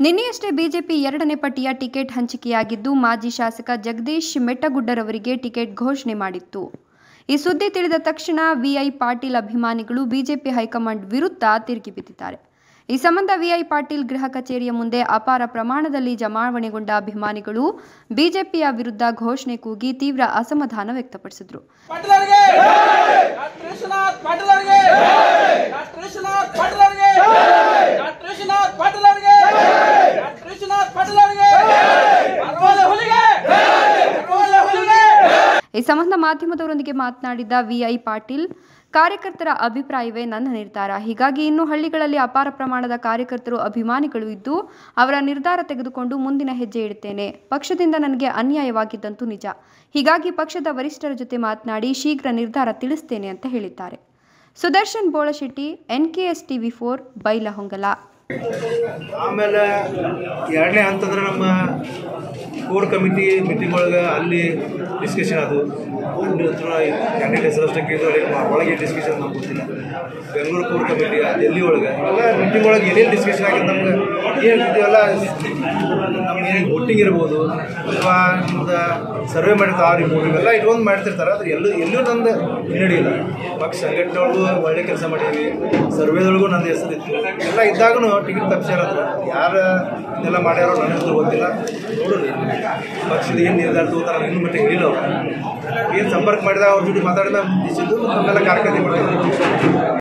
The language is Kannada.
ನಿನ್ನೆಯಷ್ಟೇ ಬಿಜೆಪಿ ಎರಡನೇ ಪಟ್ಟಿಯ ಟಿಕೆಟ್ ಹಂಚಿಕೆಯಾಗಿದ್ದು ಮಾಜಿ ಶಾಸಕ ಜಗದೀಶ್ ಮೆಟ್ಟಗುಡ್ಡರವರಿಗೆ ಟಿಕೆಟ್ ಘೋಷಣೆ ಮಾಡಿತ್ತು ಈ ಸುದ್ದಿ ತಿಳಿದ ತಕ್ಷಣ ವಿಐ ಪಾಟೀಲ್ ಅಭಿಮಾನಿಗಳು ಬಿಜೆಪಿ ಹೈಕಮಾಂಡ್ ವಿರುದ್ಧ ತಿರುಗಿ ಬಿದ್ದಿದ್ದಾರೆ ಈ ಸಂಬಂಧ ವಿಐ ಪಾಟೀಲ್ ಗೃಹ ಕಚೇರಿಯ ಮುಂದೆ ಅಪಾರ ಪ್ರಮಾಣದಲ್ಲಿ ಜಮಾವಣೆಗೊಂಡ ಅಭಿಮಾನಿಗಳು ಬಿಜೆಪಿಯ ವಿರುದ್ಧ ಘೋಷಣೆ ಕೂಗಿ ತೀವ್ರ ಅಸಮಾಧಾನ ವ್ಯಕ್ತಪಡಿಸಿದರು ಪಾಟೀಲರಿಗೆ ಡಾಕ್ಟರ್ ವಿಶ್ವನಾಥ್ ಪಾಟೀಲರಿಗೆ ಡಾಕ್ಟರ್ ವಿಶ್ವನಾಥ್ ಪಾಟೀಲರಿಗೆ ಡಾಕ್ಟರ್ ವಿಶ್ವನಾಥ್ ಪಾಟೀಲರಿಗೆ ಡಾಕ್ಟರ್ ವಿಶ್ವನಾಥ್ ಪಾಟೀಲರಿಗೆ ಅರವಲೆ ಹುಲಿಗೆ ಅರವಲೆ ಹುಲಿಗೆ ಈ ಸಂಬಂಧ ಮಾಧ್ಯಮದವರೊಂದಿಗೆ ಮಾತನಾಡಿದ ವಿಐ ಪಾಟೀಲ್ ಕಾರ್ಯಕರ್ತರ ಅಭಿಪ್ರಾಯವೇ ನನ್ನ ನಿರ್ಧಾರ ಹೀಗಾಗಿ ಇನ್ನು ಹಳ್ಳಿಗಳಲ್ಲಿ ಅಪಾರ ಪ್ರಮಾಣದ ಕಾರ್ಯಕರ್ತರು ಅಭಿಮಾನಿಗಳು ಇದ್ದು ಅವರ ನಿರ್ಧಾರ ತೆಗೆದುಕೊಂಡು ಮುಂದಿನ ಹೆಜ್ಜೆ ಇಡುತ್ತೇನೆ ಪಕ್ಷದಿಂದ ನನಗೆ ಅನ್ಯಾಯವಾಗಿದ್ದಂತೂ ನಿಜ ಹೀಗಾಗಿ ಪಕ್ಷದ ವರಿಷ್ಠರ ಜೊತೆ ಮಾತನಾಡಿ ಶೀಘ್ರ ನಿರ್ಧಾರ ತಿಳಿಸ್ತೇನೆ ಅಂತ ಹೇಳಿದ್ದಾರೆ Sudarshan Bolashetti NKS TV four Bailhongal ಆಮೇಲೆ ಎರಡನೇ ಹಂತಂದ್ರೆ ನಮ್ಮ ಕೋರ್ ಕಮಿಟಿ ಮೀಟಿಂಗ್ ಒಳಗೆ ಅಲ್ಲಿ ಡಿಸ್ಕಷನ್ ಅದು ಅಲ್ಲಿ ಹತ್ರ ಕ್ಯಾಂಡಿಡೇಟ್ ಹೆಸರು ಅಷ್ಟೇ ಕೇಳಿದ್ರೆ ಒಳಗೆ ಡಿಸ್ಕಷನ್ ನಮ್ಗೆ ಗೊತ್ತಿಲ್ಲ ಬೆಂಗಳೂರು ಕೋರ್ ಕಮಿಟಿ ಡೆಲ್ಲಿ ಒಳಗೆ ಇವೆಲ್ಲ ಮೀಟಿಂಗ್ ಒಳಗೆ ಏನೇನು ಡಿಸ್ಕಷನ್ ಆಗಿದೆ ನಮ್ಗೆ ಏನು ಇದೆಲ್ಲ ನಮ್ಗೆ ಏನು ವೋಟಿಂಗ್ ಇರ್ಬೋದು ಅಥವಾ ನಿಮ್ದು ಸರ್ವೆ ಮಾಡಿರ್ತಾರೆ ಆ ರಿಪೋರ್ಟ್ ಇವೆಲ್ಲ ಇಟ್ಕೊಂಡು ಮಾಡ್ತಿರ್ತಾರೆ ಅದು ಎಲ್ಲೂ ಎಲ್ಲೂ ನಂದು ಹಿನ್ನಡಿಯಿಲ್ಲ ಪಕ್ಷ ಸಂಘಟನೆ ಒಳಗೂ ಒಳ್ಳೆ ಕೆಲಸ ಮಾಡೀವಿ ಸರ್ವೇದೊಳಗೂ ನಂದು ಹೆಸರಿತ್ತು ಎಲ್ಲ ಇದ್ದಾಗೂ ಟಿಕೆಟ್ ತಪ್ಪಿಸ್ಯಾರದು ಯಾರು ಇದೆಲ್ಲ ಮಾಡ್ಯಾರೋ ನನ್ನ ಹೆಸರು ಗೊತ್ತಿಲ್ಲ ನೋಡೋಣ ಪಕ್ಷದ ಏನು ನಿರ್ಧಾರ ತಗೋತಾರೆ ಇನ್ನೂ ಮಟ್ಟಿಗೆ ಹೇಳಿಲ್ಲ ಅವರು ಏನು ಸಂಪರ್ಕ ಮಾಡಿದಾಗ ಅವ್ರ ಜೊತೆ ಮಾತಾಡಿದ ನಮ್ಮೆಲ್ಲ ಕಾರ್ಯಕರ್ತೆ ಮಾಡ್ತಾರೆ